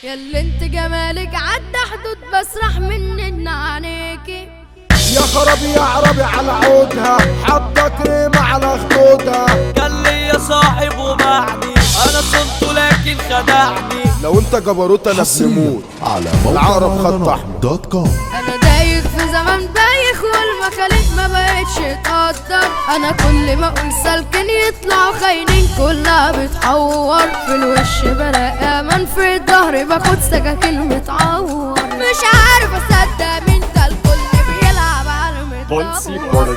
ياللي انت جمالك عدى حدود بسرح من عينيكي يا خرابي يا عربي على عودها حاطه كريم على خدودها قال لي يا صاحب وبعني انا صنته لكن خدعني لو انت جبروت انا بنموت على العقرب موقع خط مهرجانات أحمر. دوت كوم انا دايخ في زمن بايخ والمخاليق ما بقتش تقدر انا كل ما اقول سالكين يطلعوا خاينين كلها بتحور في الوش بلاقي امان في الظهر باخد سكاكين متعور مش عارف اصدق مين ده الكل بيلعب على المتطور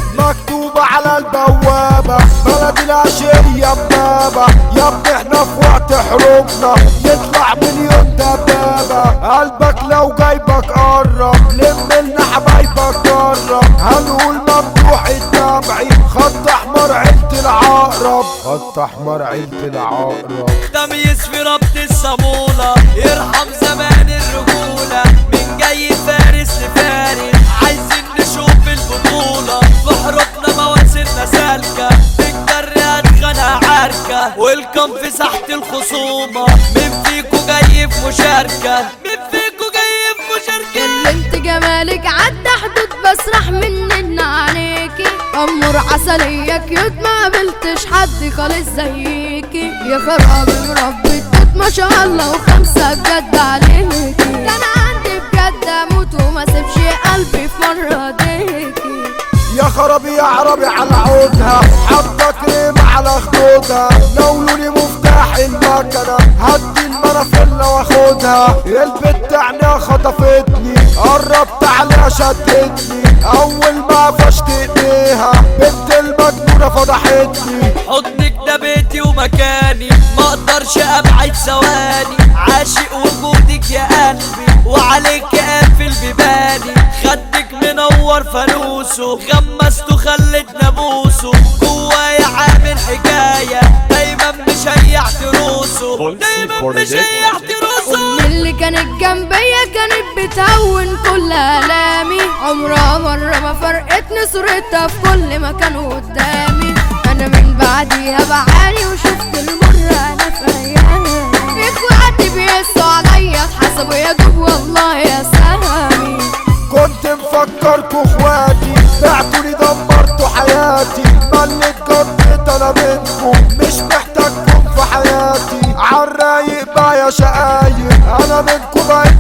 مكتوبة على البوابة بلد العشير يا بابا يا ابني احنا في وقت حروبنا يطلع مليون دبابة قلبك لو جايبك قرب لم لنا حبايبك قرب هنقول ممدوح الدمعي خط احمر عيلة العقرب خط احمر عيلة العقرب تمييز في ربط الصامولة يرحم زمان الرجولة من جاي فارس لفارس عايزين نشوف البطولة في حروبنا مواسمنا سالكة الجر هتخانق عركة والكم في ساحة الخصومة مين فيكو جاي في مشاركة مين فيكو جاي في مشاركة اللي انت جمالك عدى حدود بسرح من عينيكي امور عسلية كيوت ما قابلتش حد خالص زيكي يا خراب رب التوت ما شاء الله وخمسة بجد عليكي ده انا عندي بجد اموت وما سيبش قلبي في مرة ديكي يا خرابي يا عربي على عودها حاطه كريم على خدودها نولوني مفتاح المكنه هدي المنافلة واخدها البت عينيها خطفتني قربت عليها شدتني اول ما قفشت ايديها بنت المجنونه فضحتني حضنك ده بيتي ومكاني ما اقدرش ابعد ثواني عاشق وجودك يا قلبي وعليك قافل بيباني خدك منور فانوسه غمسته خلتنا بوسه جوايا عامل حكايه دايما مشيع تروسه دايما مشيع تروسه امي اللي كانت جنبيا كانت بتهون كل الامي عمرها مرة ما فرقتني صورتها في كل مكان قدامي انا من بعديها بعاني وشفت المر انا في ايامي اخواتي بيقسوا عليا اتحسبوا يا دوب والله يا سامي كنت مفكركوا اخواتي بعتوني دمرتوا حياتي مليت قضيت انا منكم مش محتاجكم في حياتي عالرايق بقى يا شقايق انا منكم بقيت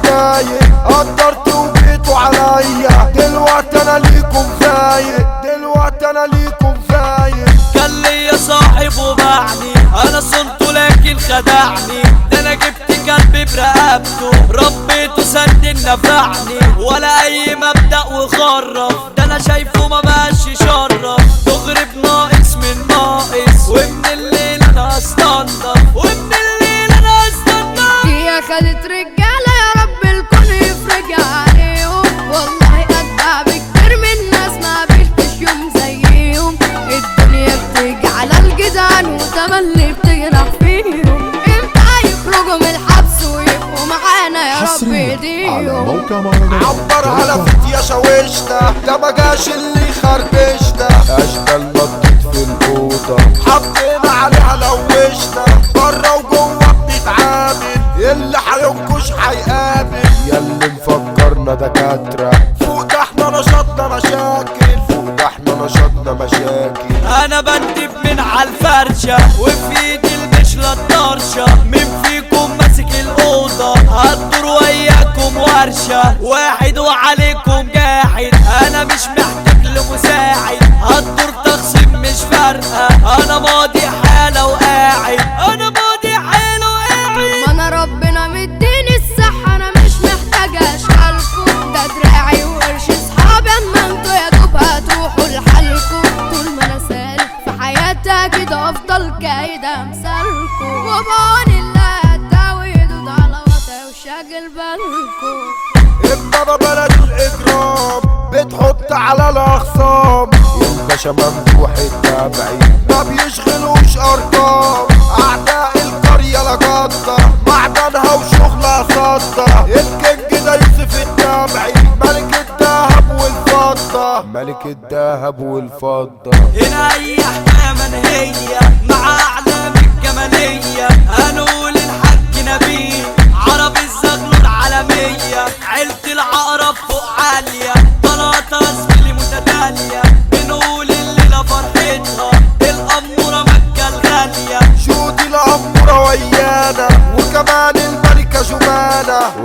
متضايق قدرت وجيتوا عليا دلوقتي انا ليكم فايق دلوقتي انا ليكم فايق كان ليا صاحب وبعني انا صنته لكن خدعني ده انا جبت قلبي برقبته ربيته سد نفعني ولا اي مبدأ وخرف ده انا شايفه ما بقاش يشرف تغرب ناقص من ناقص ومن الليل انا استنضف ومن الليل انا استنضف هي خدت رجالة يا رب الكون يفرج عليهم والله أتبع بكتير من ناس ما قابلتش يوم زيهم الدنيا بتيجي على الجدعان وتملي بتجرح فيهم امتى يخرجوا من الحبس ويبقوا معانا يا رب حصريا على ايديهم موقع مهرجانات عبر على دوت كوم. فتية شاوشنا ده ما جاش اللي خربشنا اشكال نطت في الاوضه حطينا عليها لوشنا بره وجوه بنتعامل اللي هينكش هيقابل ياللي مفكرنا دكاتره فوق ده احنا نشاطنا مشاكل فوق ده احنا نشاطنا مشاكل انا بندب من على الفرشة وفي ايدي المشلة الطرشة مين فيكم ماسك الأوضة هتدور وياكم ورشة واحد وعليكم جاحد انا مش محتاج لمساعد هتدور تخصيم مش فارقة انا ماضي حالة وقاعد انا ماضي حالة وقاعد ما انا ربنا مديني الصحة انا مش محتاجة اشكالكم ده دراعي وقرش صحابي اما انتوا يا دوب هتروحوا لحالكم طول ما انا سالك في حياتي اكيد افضل كايدة امثالكم وبعون الله هتداوي يدود على وطي وشاغل بالكم البابا بلد الاجرام بتحط على الاخصام الباشا ممدوح التابعي ما بيشغلوش ارقام اعداء القريه لقطه معدنها وشغلها صدى الكينج ده يوسف التابعي ملك الذهب والفضه ملك الذهب والفضه هنا اي حكاية منهية مع اعلام الجمالية هنقول الحاج نبيل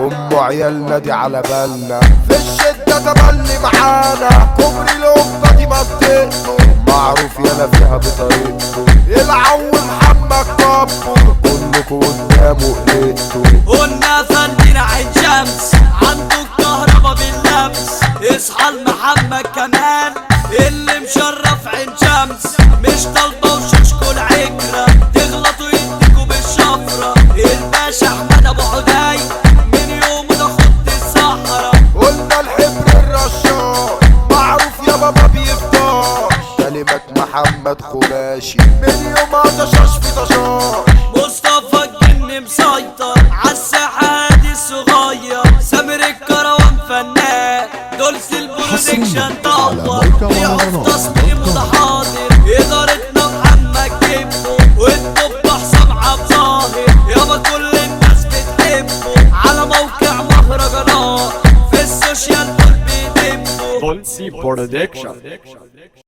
ام عيالنا دي على بالنا في الشدة تملي معانا كوبري القبة دي منطقته معروف يانا فيها بطريقته العو محمد كابو كلكوا قدامه قلتوا قلنا فندنا عين شمس عنده الكهربا باللمس اصحى لمحمد كمان اللي مشرف عين شمس مش طالبه وشوشكوا العكرة تغلطوا يديكوا بالشفرة الباشا احمد ابو حداي من يومه ده خد الصحراء قلنا الحبر الرشاش معروف يا بابا بيفطاش كلمة محمد خماشي من يوم طشاش في طشاش مصطفى الجن مسيطر عالساحة هادي الصغير سامر الكروان فنان دولس البرودكشن طور بيقف تصميم متحاضر إدارتنا محمد جبه والطب حسام عبد ظاهر يابا كل الناس بتحبه على موقع مهرجانات في السوشيال دول بيدبوا Dolce Production.